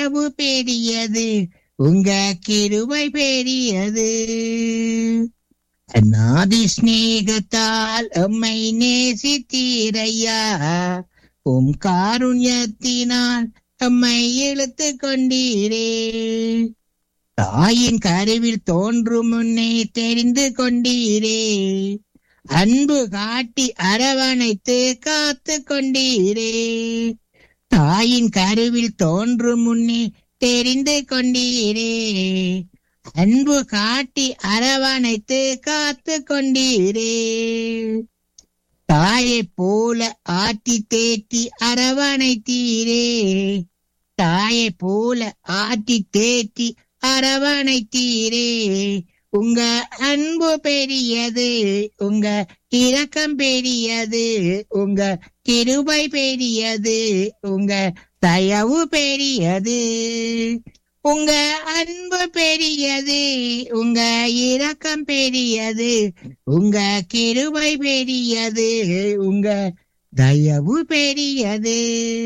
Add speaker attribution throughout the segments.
Speaker 1: தயவு பெரியது உங்க கிருபை பெரியது அநாதி சிநேகத்தால் எம்மை நேசித்தீரையா உம் காருண்யத்தினால் எம்மை இழுத்து கொண்டீரே தாயின் கருவில் தோன்றும் முன்னே தெரிந்து கொண்டீரே அன்பு காட்டி அரவணைத்து காத்து கொண்டீரே தாயின் கருவில் தோன்றும் முன்னே தெரிந்து கொண்டீரே அன்பு காட்டி அரவணைத்து காத்து கொண்டீரே தாயை போல ஆட்டி தேற்றி அரவணைத்தீரே தாயை போல ஆட்டி தேற்றி அரவணைத்தீரே உங்க அன்பு பெரியது உங்க இரக்கம் பெரியது உங்க கிருபை பெரியது உங்க தயவு பெரியது உங்க அன்பு பெரியது உங்க இரக்கம் பெரியது உங்க கிருபை பெரியது உங்க தயவு பெரியது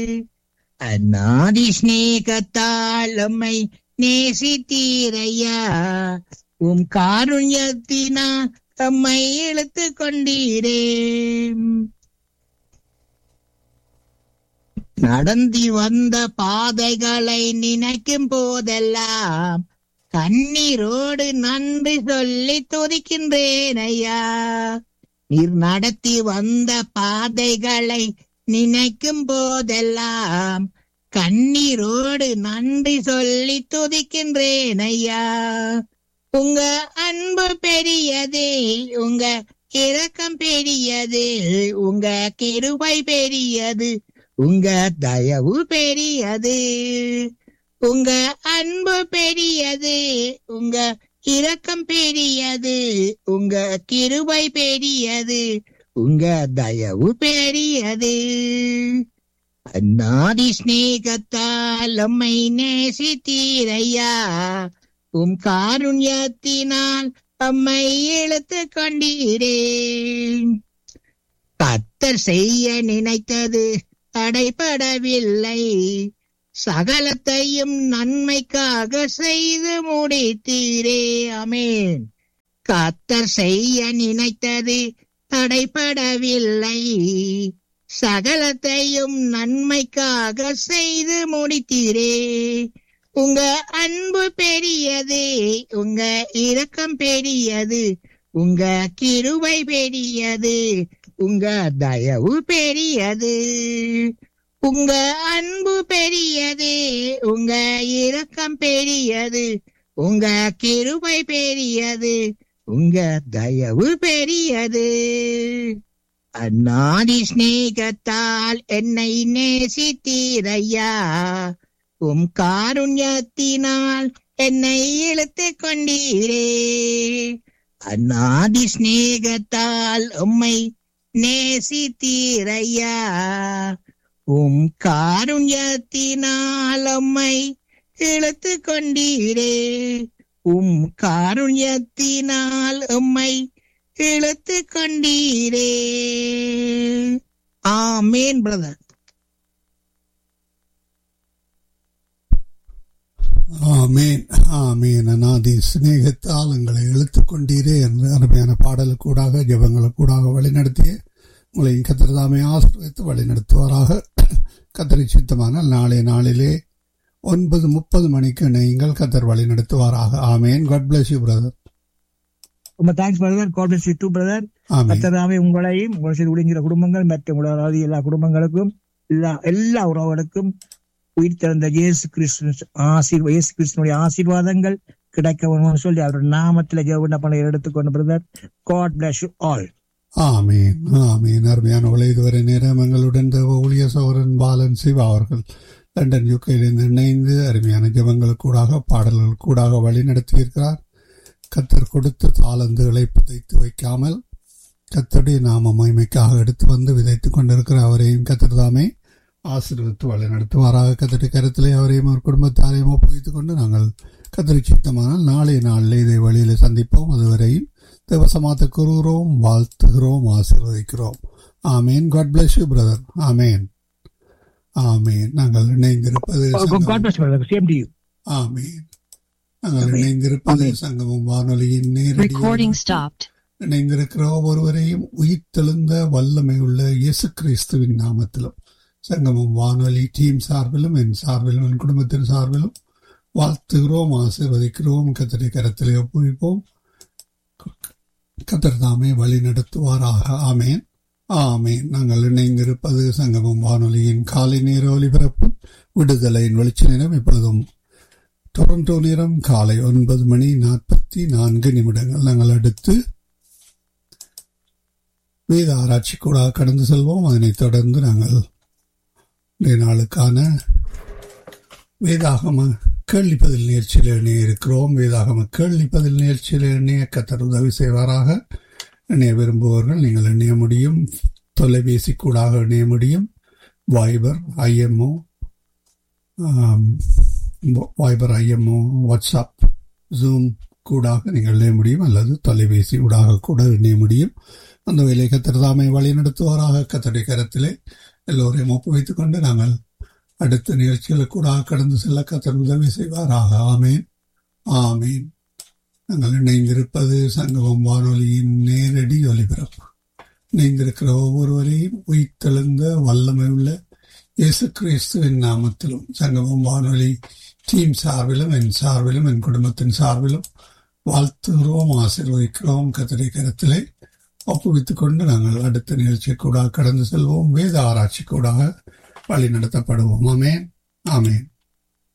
Speaker 1: அநாதி ஸ்நேகத்தால் நம்மை நேசித்தீரையா உம் காருண்யத்தினால் தம்மை இழுத்து கொண்டீரே நடந்தி வந்த பாதைகளை நினைக்கும் போதெல்லாம் கண்ணீரோடு நன்றி சொல்லி துதிக்கின்றேன் ஐயா நீர் நடத்தி வந்த பாதைகளை நினைக்கும் போதெல்லாம் கண்ணீரோடு நன்றி சொல்லி துதிக்கின்றேன் ஐயா உங்க அன்பு பெரியது உங்க இரக்கம் பெரியது உங்க கிருபை பெரியது உங்க தயவு பெரியது உங்க அன்பு பெரியது உங்க இரக்கம் பெரியது உங்க கிருபை பெரியது உங்க தயவு பெரியது அநாதி ஸ்நேகத்தால் நம்மை நேசித்தீரையா உம் காருண்யத்தினால் அம்மை இழுத்து கொண்டீரே கத்தர் செய்ய நினைத்தது தடைபடவில்லை சகலத்தையும் நன்மைக்காக செய்து முடித்தீரே அமேன் கத்தர் செய்ய நினைத்தது தடைபடவில்லை சகலத்தையும் நன்மைக்காக செய்து முடித்தீரே உங்க அன்பு பெரியது உங்க இரக்கம் பெரியது உங்க கிருபை பெரியது உங்க தயவு பெரியது உங்க அன்பு பெரியது உங்க இரக்கம் பெரியது உங்க கிருபை பெரியது உங்க தயவு பெரியது அநாதி ஸ்நேகத்தால் என்னை நேசித்தீரையா உம் காருண்யத்தினால் என்னை இழுத்து கொண்டீரே அநாதி ஸ்நேகத்தால் உம்மை நேசித்தீரையா உம் காருண்யத்தினால் உம்மை இழுத்து கொண்டீரே உம் காருண்யத்தினால் உம்மை இழுத்து கொண்டீரே ஆமேன் பிரதர்
Speaker 2: ஆமேன் ஆமேன் அநாதி சிநேகத்தால் எங்களை இழுத்துக் கொண்டீரே என்று அருமையான பாடலுக்கூடாக ஜபங்களுக்கூடாக வழிநடத்திய உங்களை கத்திரதாமை ஆசிரியத்து வழிநடத்துவாராக கத்தரை சித்தமான நாளைய நாளிலே ஒன்பது முப்பது மணிக்கு நீங்கள் கத்தர் வழி நடத்துவாராக amen God bless you brother
Speaker 1: ரொம்ப thanks brother God bless you too brother
Speaker 2: amen
Speaker 1: கத்தராமே உங்களையும் உங்களை செய்து விடுங்கிற குடும்பங்கள் மற்ற உலகளாவிய எல்லா குடும்பங்களுக்கும் எல்லா எல்லா உறவுகளுக்கும் உயிர் திறந்த இயேசு கிறிஸ்து ஆசீர்வ இயேசு கிறிஸ்துனுடைய ஆசீர்வாதங்கள் கிடைக்க வேணும்னு சொல்லி அவருடைய நாமத்துல ஜெவன பண்ண எடுத்துக்கொண்டு brother God bless you all
Speaker 2: ஆமீன் ஆமீன் அருமையானவளை இதுவரை நேரம் எங்களுடன் தேவ ஊழிய சோரன் பாலன் சிவா அவர்கள் லண்டன் யூகையிலிருந்து இணைந்து அருமையான ஜபங்கள் கூடாக பாடல்கள் கூடாக வழி நடத்தியிருக்கிறார் கத்தர் கொடுத்த தாளந்துகளை புதைத்து வைக்காமல் கத்தருடைய நாம மகிமைக்காக எடுத்து வந்து விதைத்துக் கொண்டிருக்கிற அவரையும் கத்தர் தாமே ஆசீர்வித்து வழி நடத்துவாராக கத்தடி கருத்திலே அவரையும் அவர் குடும்பத்தாரையும் ஒப்புவித்துக் கொண்டு நாங்கள் கத்தரி சித்தமானால் நாளைய நாளில் இதை வழியில சந்திப்போம் அதுவரையும் தேவசமாத்த கூறுகிறோம் வாழ்த்துகிறோம் ஆசீர்வதிக்கிறோம் amen God bless you brother amen amen நாங்கள் இணைந்திருப்பது
Speaker 1: God
Speaker 2: சங்கமம்.
Speaker 1: bless you, brother. Same to you.
Speaker 2: ஆமேன் நாங்கள்
Speaker 1: ஆமென்.
Speaker 2: இணைந்திருப்பது
Speaker 1: ஆமென்.
Speaker 2: சங்கமம் வானொலியின் நேரடி
Speaker 3: Recording stopped.
Speaker 2: இணைந்திருக்கிற ஒவ்வொருவரையும் உயிர்த்தெழுந்த வல்லமை உள்ள இயேசு கிறிஸ்துவின் நாமத்திலும் சங்கமம் வானொலி டீம் சார்பிலும் என் சார்பிலும் என் குடும்பத்தின் சார்பிலும் வாழ்த்துகிறோம் ஆசீர்வதிக்கிறோம் கத்தரை கரத்திலே ஒப்புவிப்போம் கத்தர் தாமே வழி நடத்துவாராக ஆமேன் ஆமேன் நாங்கள் இணைந்திருப்பது சங்கமம் வானொலியின் காலை நேர ஒலிபரப்பு விடுதலையின் வெளிச்ச நேரம் இப்பொழுதும் டொரண்டோ நேரம் காலை ஒன்பது மணி நாற்பத்தி நான்கு நிமிடங்கள் நாங்கள் அடுத்து வேத ஆராய்ச்சி கூட கடந்து செல்வோம் அதனைத் தொடர்ந்து நாங்கள் இன்றைய நாளுக்கான வேதாகம கேள்வி பதில் நிகழ்ச்சியில் இணைய இருக்கிறோம் வேதாகம கேள்வி பதில் நிகழ்ச்சியில் இணைய கத்தர் உதவி செய்வாராக இணைய விரும்புபவர்கள் நீங்கள் இணைய முடியும் தொலைபேசி கூடாக இணைய முடியும் Viber IMO Viber IMO WhatsApp Zoom கூடாக நீங்கள் இணைய முடியும் அல்லது தொலைபேசி ஊடாக கூட இணைய முடியும் அந்த வேலை கத்திரதாமை வழி நடத்துவாராக கத்தடை கரத்திலே எல்லோரையும் ஒப்புவித்துக் கொண்டு நாங்கள் அடுத்த நிகழ்ச்சிகளுக்கு கூட கடந்து செல்ல கத்தர் உதவி செய்வாராக ஆமேன் ஆமேன் நாங்கள் இணைந்திருப்பது சங்கமம் வானொலியின் நேரடி ஒலிபரப்பு இணைந்திருக்கிற ஒவ்வொருவரையும் உயிர்த்தெழுந்த வல்லமை உள்ள இயேசு கிறிஸ்துவின் நாமத்திலும் சங்கமம் வானொலி டீம் சார்பிலும் என் சார்பிலும் என் குடும்பத்தின் சார்பிலும் வாழ்த்துகிறோம் ஆசீர்வதிக்கிறோம் கத்திரை கரத்திலே ஒப்புவித்துக் கொண்டு நாங்கள் அடுத்த நிகழ்ச்சி கூட கடந்து செல்வோம் வேத ஆராய்ச்சி கூட வழி நடத்தப்படுவோம் ஆமேன் ஆமேன்